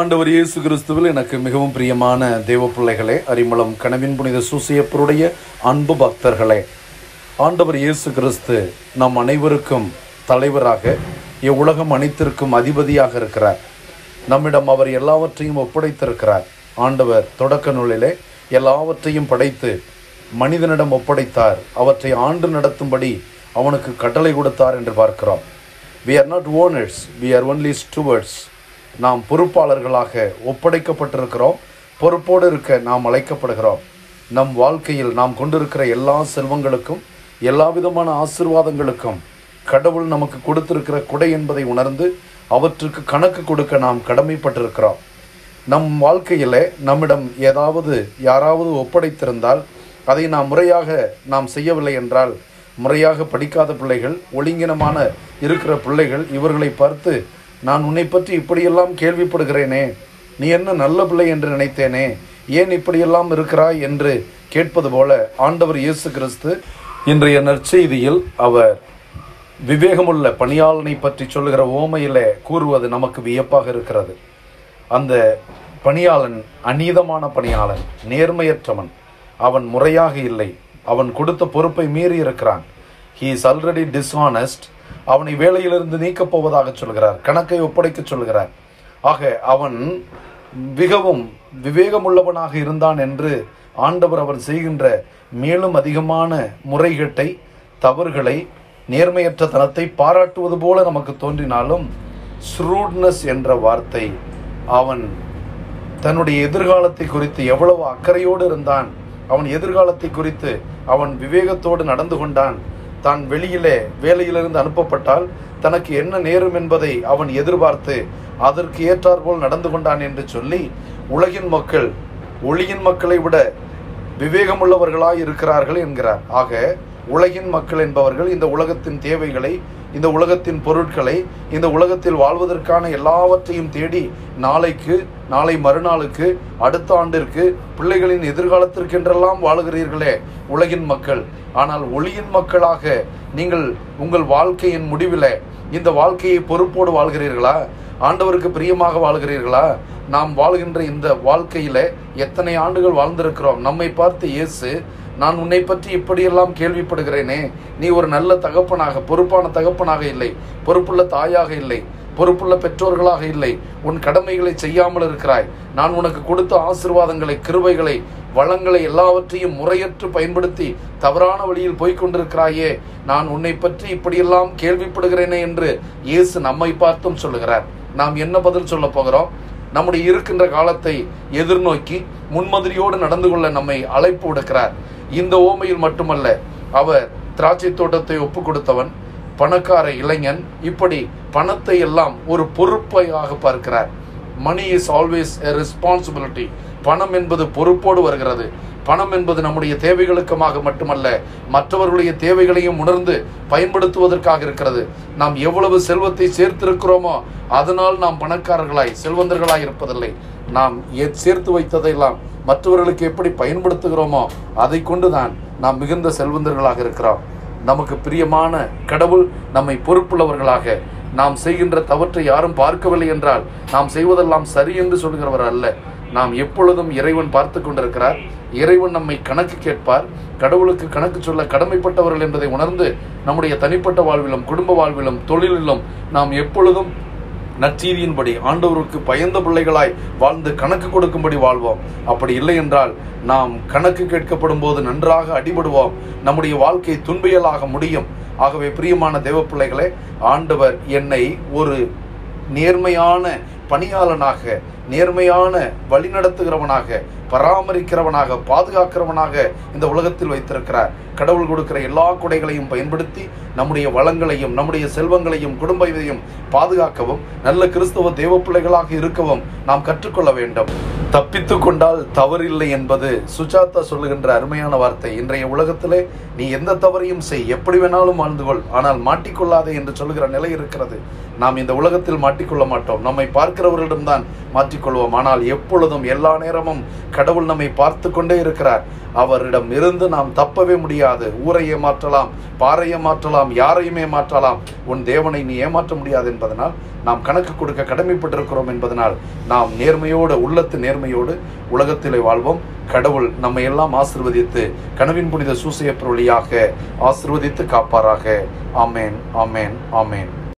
ஆண்டவர் இயேசு கிறிஸ்துவில் எனக்கு மிகவும் பிரியமான தேவ பிள்ளைகளே அரிமளம் கனவின் புனித சூசியப்பருடைய அன்பு பக்தர்களே ஆண்டவர் இயேசு கிறிஸ்து நம் அனைவருக்கும் தலைவராக இவ்வுலகம் அனைத்திற்கும் அதிபதியாக இருக்கிறார் நம்மிடம் அவர் எல்லாவற்றையும் ஒப்படைத்திருக்கிறார் ஆண்டவர் தொடக்க நூலிலே எல்லாவற்றையும் படைத்து மனிதனிடம் ஒப்படைத்தார் அவற்றை ஆண்டு நடத்தும்படி அவனுக்கு கட்டளை கொடுத்தார் என்று பார்க்கிறோம் we are not owners we are only stewards நாம் பொறுப்பாளர்களாக ஒப்படைக்கப்பட்டிருக்கிறோம் பொறுப்போடு இருக்க நாம் அழைக்கப்படுகிறோம் நம் வாழ்க்கையில் நாம் கொண்டிருக்கிற எல்லா செல்வங்களுக்கும் எல்லா விதமான ஆசிர்வாதங்களுக்கும் கடவுள் நமக்கு கொடுத்திருக்கிற குடை என்பதை உணர்ந்து அவற்றுக்கு கணக்கு கொடுக்க நாம் கடமைப்பட்டிருக்கிறோம் நம் வாழ்க்கையிலே நம்மிடம் ஏதாவது யாராவது ஒப்படைத்திருந்தால் அதை நாம் முறையாக நாம் செய்யவில்லை என்றால் முறையாக படிக்காத பிள்ளைகள் ஒழுங்கினமான இருக்கிற பிள்ளைகள் இவர்களை பார்த்து நான் உன்னை பற்றி இப்படியெல்லாம் கேள்விப்படுகிறேனே நீ என்ன நல்ல பிள்ளை என்று நினைத்தேனே ஏன் இப்படியெல்லாம் இருக்கிறாய் என்று கேட்பது போல ஆண்டவர் இயேசு கிறிஸ்து இன்றைய நற்செய்தியில் அவர் விவேகமுள்ள பணியாளனை பற்றி சொல்லுகிற ஓமையிலே கூறுவது நமக்கு வியப்பாக இருக்கிறது அந்த பணியாளன் அநீதமான பணியாளன் நேர்மையற்றவன் அவன் முறையாக இல்லை அவன் கொடுத்த பொறுப்பை மீறி இருக்கிறான் ஹீ இஸ் ஆல்ரெடி டிஸ்ஹானஸ்ட் அவனை வேலையிலிருந்து நீக்கப் போவதாக சொல்கிறார் கணக்கை ஒப்படைக்க சொல்கிறார் ஆக அவன் மிகவும் விவேகமுள்ளவனாக இருந்தான் என்று ஆண்டவர் அவன் செய்கின்ற மேலும் அதிகமான முறைகேட்டை தவறுகளை நேர்மையற்ற தனத்தை பாராட்டுவது போல நமக்கு தோன்றினாலும் ஸ்ரூட்னஸ் என்ற வார்த்தை அவன் தன்னுடைய எதிர்காலத்தை குறித்து எவ்வளவு அக்கறையோடு இருந்தான் அவன் எதிர்காலத்தை குறித்து அவன் விவேகத்தோடு நடந்து கொண்டான் தான் வெளியிலே வேலையிலிருந்து அனுப்பப்பட்டால் தனக்கு என்ன நேரும் என்பதை அவன் எதிர்பார்த்து அதற்கு ஏற்றாற்போல் நடந்து கொண்டான் என்று சொல்லி உலகின் மக்கள் ஒளியின் மக்களை விட விவேகமுள்ளவர்களாய் இருக்கிறார்கள் என்கிறார் ஆக உலகின் மக்கள் என்பவர்கள் இந்த உலகத்தின் தேவைகளை இந்த உலகத்தின் பொருட்களை இந்த உலகத்தில் வாழ்வதற்கான எல்லாவற்றையும் தேடி நாளைக்கு நாளை மறுநாளுக்கு அடுத்த ஆண்டிற்கு பிள்ளைகளின் எதிர்காலத்திற்கென்றெல்லாம் வாழுகிறீர்களே உலகின் மக்கள் ஆனால் ஒளியின் மக்களாக நீங்கள் உங்கள் வாழ்க்கையின் முடிவில் இந்த வாழ்க்கையை பொறுப்போடு வாழ்கிறீர்களா ஆண்டவருக்கு பிரியமாக வாழ்கிறீர்களா நாம் வாழ்கின்ற இந்த வாழ்க்கையில எத்தனை ஆண்டுகள் வாழ்ந்திருக்கிறோம் நம்மை பார்த்து இயேசு நான் உன்னை பற்றி இப்படியெல்லாம் கேள்விப்படுகிறேனே நீ ஒரு நல்ல தகப்பனாக பொறுப்பான தகப்பனாக இல்லை பொறுப்புள்ள தாயாக இல்லை பொறுப்புள்ள பெற்றோர்களாக இல்லை உன் கடமைகளை செய்யாமல் இருக்கிறாய் நான் உனக்கு கொடுத்த ஆசிர்வாதங்களை கிருபைகளை வளங்களை எல்லாவற்றையும் முறையற்று பயன்படுத்தி தவறான வழியில் போய்க் கொண்டிருக்கிறாயே நான் உன்னை பற்றி இப்படியெல்லாம் கேள்விப்படுகிறேனே என்று இயேசு நம்மை பார்த்தும் சொல்லுகிறார் நாம் என்ன பதில் சொல்ல போகிறோம் நம்முடைய இருக்கின்ற காலத்தை எதிர்நோக்கி முன்மாதிரியோடு நடந்து கொள்ள நம்மை அழைப்பு விடுக்கிறார் இந்த ஓமையில் மட்டுமல்ல அவர் திராட்சை தோட்டத்தை ஒப்பு கொடுத்தவன் பணக்கார இளைஞன் இப்படி பணத்தை எல்லாம் ஒரு பொறுப்பையாக பார்க்கிறார் money is always a responsibility பணம் என்பது பொறுப்போடு வருகிறது பணம் என்பது நம்முடைய தேவைகளுக்குமாக மட்டுமல்ல மற்றவர்களுடைய தேவைகளையும் உணர்ந்து பயன்படுத்துவதற்காக இருக்கிறது நாம் எவ்வளவு செல்வத்தை சேர்த்திருக்கிறோமோ அதனால் நாம் பணக்காரர்களாய் செல்வந்தர்களாய் இருப்பதில்லை நாம் எ- சேர்த்து வைத்ததையெல்லாம் மற்றவர்களுக்கு எப்படி பயன்படுத்துகிறோமோ அதை கொண்டுதான் நாம் மிகுந்த செல்வந்தர்களாக இருக்கிறோம் நமக்கு பிரியமான கடவுள் நம்மை பொறுப்புள்ளவர்களாக நாம் செய்கின்ற தவற்றை யாரும் பார்க்கவில்லை என்றால் நாம் செய்வதெல்லாம் சரி என்று சொல்கிறவர் அல்ல நாம் எப்பொழுதும் இறைவன் பார்த்து கொண்டிருக்கிறார் இறைவன் நம்மை கணக்கு கேட்பார் கடவுளுக்கு கணக்கு சொல்ல கடமைப்பட்டவர்கள் என்பதை உணர்ந்து நம்முடைய தனிப்பட்ட வாழ்விலும் குடும்ப வாழ்விலும் தொழிலிலும் நாம் எப்பொழுதும் நற்செய்தியின்படி ஆண்டவருக்கு பயந்த பிள்ளைகளாய் வாழ்ந்து கணக்கு கொடுக்கும்படி வாழ்வோம் அப்படி இல்லை என்றால் நாம் கணக்கு கேட்கப்படும் போது நன்றாக அடிபடுவோம் நம்முடைய வாழ்க்கை துன்பியலாக முடியும் ஆகவே பிரியமான தேவ பிள்ளைகளே ஆண்டவர் என்னை ஒரு நேர்மையான பணியாளனாக நேர்மையான வழிநடத்துகிறவனாக பராமரிக்கிறவனாக பாதுகாக்கிறவனாக இந்த உலகத்தில் வைத்திருக்கிறார் கடவுள் கொடுக்கிற எல்லா கொடைகளையும் பயன்படுத்தி நம்முடைய வளங்களையும் நம்முடைய செல்வங்களையும் குடும்பத்தையும் பாதுகாக்கவும் நல்ல கிறிஸ்தவ தேவ பிள்ளைகளாக இருக்கவும் நாம் கற்றுக்கொள்ள வேண்டும் தப்பித்து கொண்டால் தவறில்லை என்பது சுஜாதா சொல்லுகின்ற அருமையான வார்த்தை இன்றைய உலகத்திலே நீ எந்த தவறையும் செய் எப்படி வேணாலும் வாழ்ந்து கொள் ஆனால் மாட்டிக்கொள்ளாதே என்று சொல்லுகிற நிலை இருக்கிறது நாம் இந்த உலகத்தில் மாட்டிக்கொள்ள மாட்டோம் நம்மை பார்க்கிறவர்களிடம்தான் மாற்றிக்கொள்வோம் ஆனால் எப்பொழுதும் எல்லா நேரமும் கடவுள் நம்மை பார்த்து கொண்டே இருக்கிறார் அவரிடம் இருந்து நாம் தப்பவே முடியாது ஊரை ஏமாற்றலாம் பாறையை மாற்றலாம் யாரையுமே மாற்றலாம் உன் தேவனை நீ ஏமாற்ற முடியாது என்பதனால் நாம் கணக்கு கொடுக்க கடமைப்பட்டிருக்கிறோம் என்பதனால் நாம் நேர்மையோடு உள்ளத்து நேர்மையோடு உலகத்திலே வாழ்வோம் கடவுள் நம்மை எல்லாம் ஆசிர்வதித்து கனவின் புனித சூசையப்பர் வழியாக ஆசிர்வதித்து காப்பாராக ஆமேன் ஆமேன் ஆமேன்